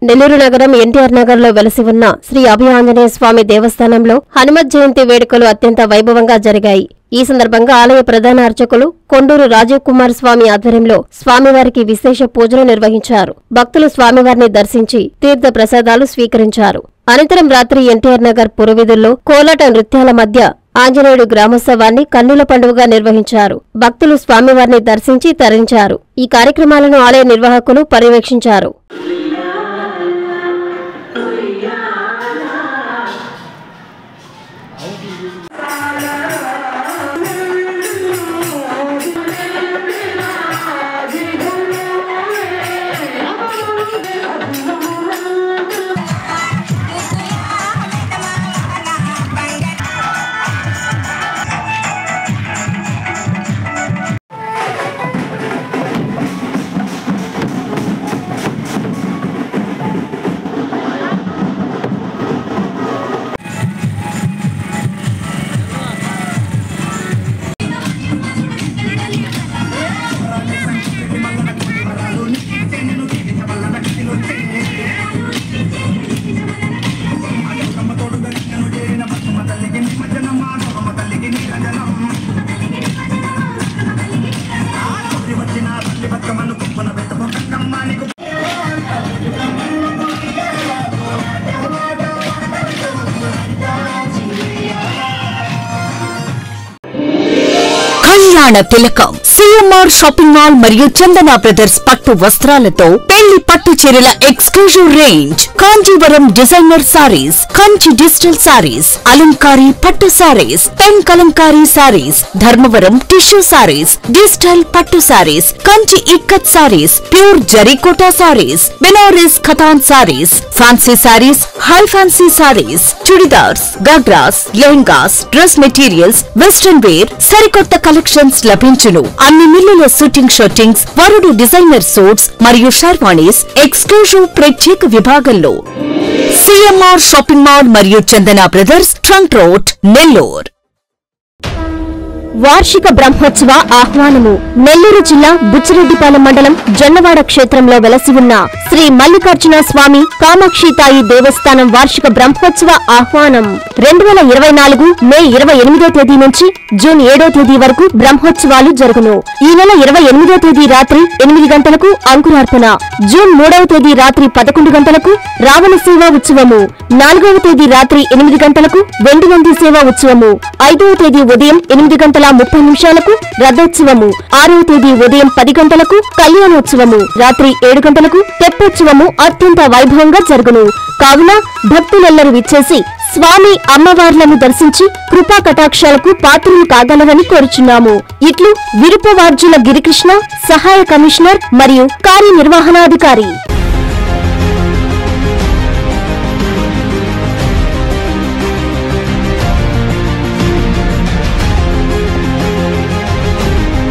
నెల్లూరు నగరం ఎన్టీఆర్ నగర్ లో వెలసి ఉన్న శ్రీ అభయాంజనేయ స్వామి దేవస్థానంలో హనుమత్ జయంతి వేడుకలు అత్యంత వైభవంగా జరిగాయి ఈ సందర్భంగా ఆలయ ప్రధాన అర్చకులు కొండూరు రాజీవ్ కుమార్ స్వామి ఆధ్వర్యంలో స్వామివారికి విశేష పూజలు నిర్వహించారు భక్తులు స్వామివారిని దర్శించి తీర్థ ప్రసాదాలు స్వీకరించారు అనంతరం రాత్రి ఎన్టీఆర్ నగర్ పురవీధుల్లో కోలాట నృత్యాల మధ్య ఆంజనేయుడు గ్రామోత్సవాన్ని కన్నుల పండుగగా నిర్వహించారు భక్తులు స్వామివారిని దర్శించి తరించారు ఈ కార్యక్రమాలను ఆలయ నిర్వాహకులు పర్యవేక్షించారు కళ్యాణ తిలకం సిఎంఆర్ షాపింగ్ మాల్ మరియు చందన బ్రదర్స్ పట్టు వస్త్రాలతో పెళ్లి పట్టు చీరల exclusive range Kanjeevaram designer sarees Kanchi digital sarees అలంకారీ పట్టు sarees pen Kalamkari sarees Dharmavaram tissue sarees digital పట్టు sarees Kanchi ikkat sarees pure జరీకోటా సారీస్ బెనారస్ ఖతాన్ sarees fancy sarees high fancy sarees churidars ghagras lehengas dress materials western wear సరికొత్త కలెక్షన్స్ లభించును అన్ని మిల్లుల షూటింగ్ షర్టింగ్స్ వరుడు డిజైనర్ సూట్స్ మరియు షర్వాణీస్ ఎక్స్క్లూజివ్ ప్రత్యేక విభాగంలో సిఎంఆర్ షాపింగ్ మాల్ మరియు Chandana brothers trunk road Nellore వార్షిక బ్రహ్మోత్సవ ఆహ్వానము నెల్లూరు జిల్లా బుచ్చిరెడ్డిపాలెం మండలం జొన్నవాడ క్షేత్రంలో వెలసి ఉన్న శ్రీ మల్లికార్జున స్వామి కామాక్షితాయి దేవస్థానం వార్షిక బ్రహ్మోత్సవ ఆహ్వానం రెండు వేల ఇరవై నాలుగు మే ఇరవై ఎనిమిదో తేదీ నుంచి జూన్ ఏడో తేదీ వరకు బ్రహ్మోత్సవాలు జరుగును ఈ నెల ఇరవై ఎనిమిదో తేదీ రాత్రి ఎనిమిది గంటలకు అంకురార్పణ జూన్ మూడవ తేదీ రాత్రి పదకొండు గంటలకు రావణ సేవా ఉత్సవము నాలుగవ తేదీ రాత్రి ఎనిమిది గంటలకు వెండి నంది సేవా ఉత్సవము ఐదవ తేదీ ఉదయం ఎనిమిది గంటల ముప్పై నిమిషాలకు రథోత్సవము ఆరవ తేదీ ఉదయం పది గంటలకు కళ్యాణోత్సవము రాత్రి ఏడు గంటలకు తెప్పోత్సవము అత్యంత వైభవంగా జరుగును కావున భక్తులెల్లరూ విచ్చేసి స్వామి అమ్మవార్లను దర్శించి కృపా కటాక్షాలకు పాత్రులు కాగలరని కోరుచున్నాము ఇట్లు విరుపవార్జున గిరికృష్ణ సహాయ కమిషనర్ మరియు కార్యనిర్వహణాధికారి